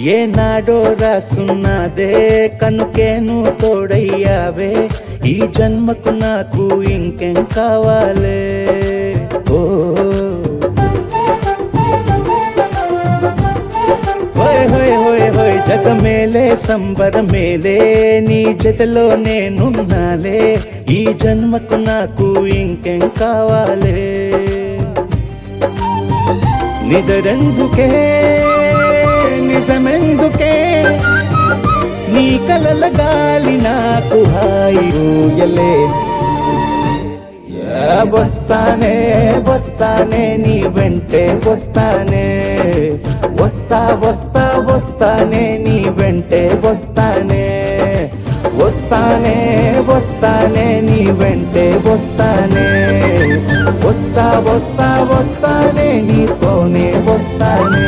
ఏనాడో రాసున్నదే కనుకేను తోడయ్యావే ఈ జన్మకు నాకు ఇంకేం కావాలే ఓ హోయ్ హోయ్ హోయ్ హోయ్ జగ మేలే సంబర మేలే నీ జతలో నేనున్నాలే ఈ జన్మకు నాకు ఇంకేం కావాలే నిదరెందుకే నిజమెందుకే నీ కలల గాలి నాకు హాయి ఊయలే యా వస్తానే వస్తానే నీ వెంటే వస్తానే వస్తా వస్తా వస్తానే నీ వెంటే వస్తానే వస్తానే వస్తానే నీ వెంటే వస్తానే వస్తా వస్తా వస్తానే నీతోనే వస్తానే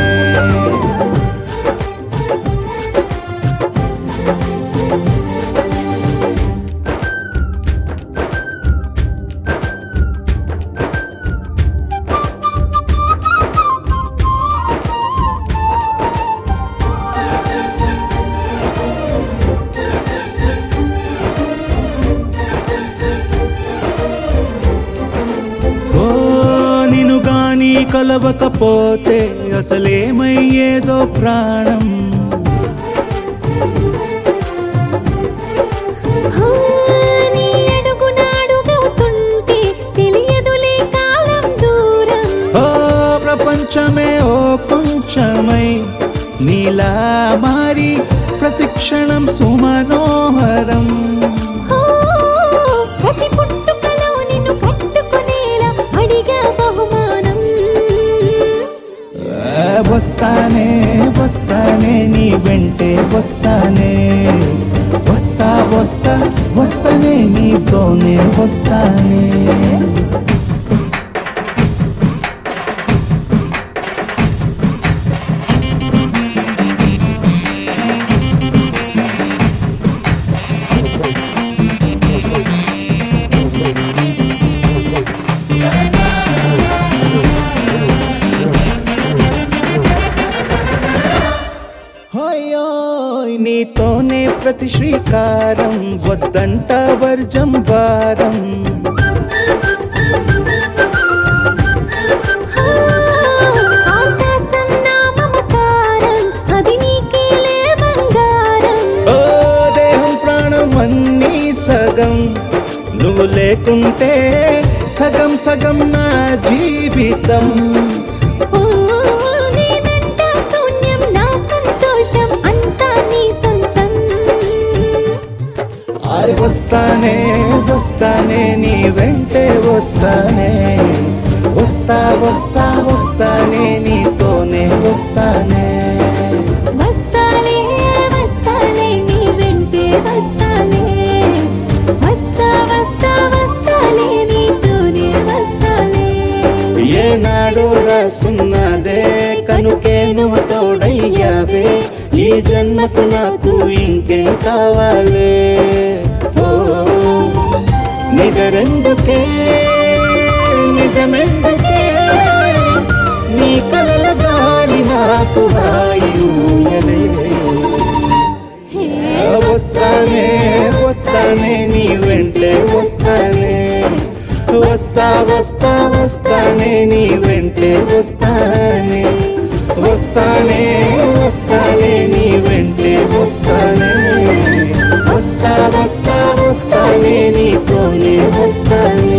ఓ నిన్ను గాని కలవకపోతే అసలేమయ్యేదో ప్రాణం హా, నీ అడుగునాడుగవుతుంటే తెలియదులే కాలం దూరం ఓ ప్రపంచమే ఓ కొంచెమై నీలా మారి ప్రతిక్షణం సుమనోహరం హో, ప్రతి పుట్టుకలో నిన్ను కట్టుకునేలా అడిగా బహుమానం ఆ, వస్తానే వస్తానే నీ వెంటే వస్తానే వస్తా వస్తా వస్తానే నీతోనే వస్తానే హోయోయ్ నీతోనే ప్రతి శ్రీకారం వద్దంట వర్జం వారం హా, ఆకాశం నా మమకారం అది నీకేలే బంగారం ఓ దేహం ప్రాణం అన్నీ సగం నువ్వు లేకుంటే సగం సగం నా జీవితం ఓ నేనంట శూన్యం నా సంతోషం అంతా నీ సొంతం ఆరి వస్తానే వస్తానే నీ వెంటే వస్తానే వస్తా వస్తా వస్తానే నీతోనే వస్తానే వస్తాలే వస్తాలే నీ వెంటే వస్తాలే వస్తా వస్తా వస్తాలే నీతోనే వస్తాలే ఏనాడు రాసున్నదే కనుకే నువ్వు తోడయ్యావే ఈ జన్మకు నాకు ఇంకేం కావాలే ఓ నిజరెందుకే నిజమెందుకే నీ కలల గాలి నాకు హాయి ఊయలే వస్తానే వస్తానే నీ వెంటే వస్తానే వస్తా వస్తా వస్తానే నీ వెంటే వస్తానే వస్తానే వస్తానే నీ వెంటే వస్తానే వస్తా వస్తా వస్తానే నీతోనే వస్తానే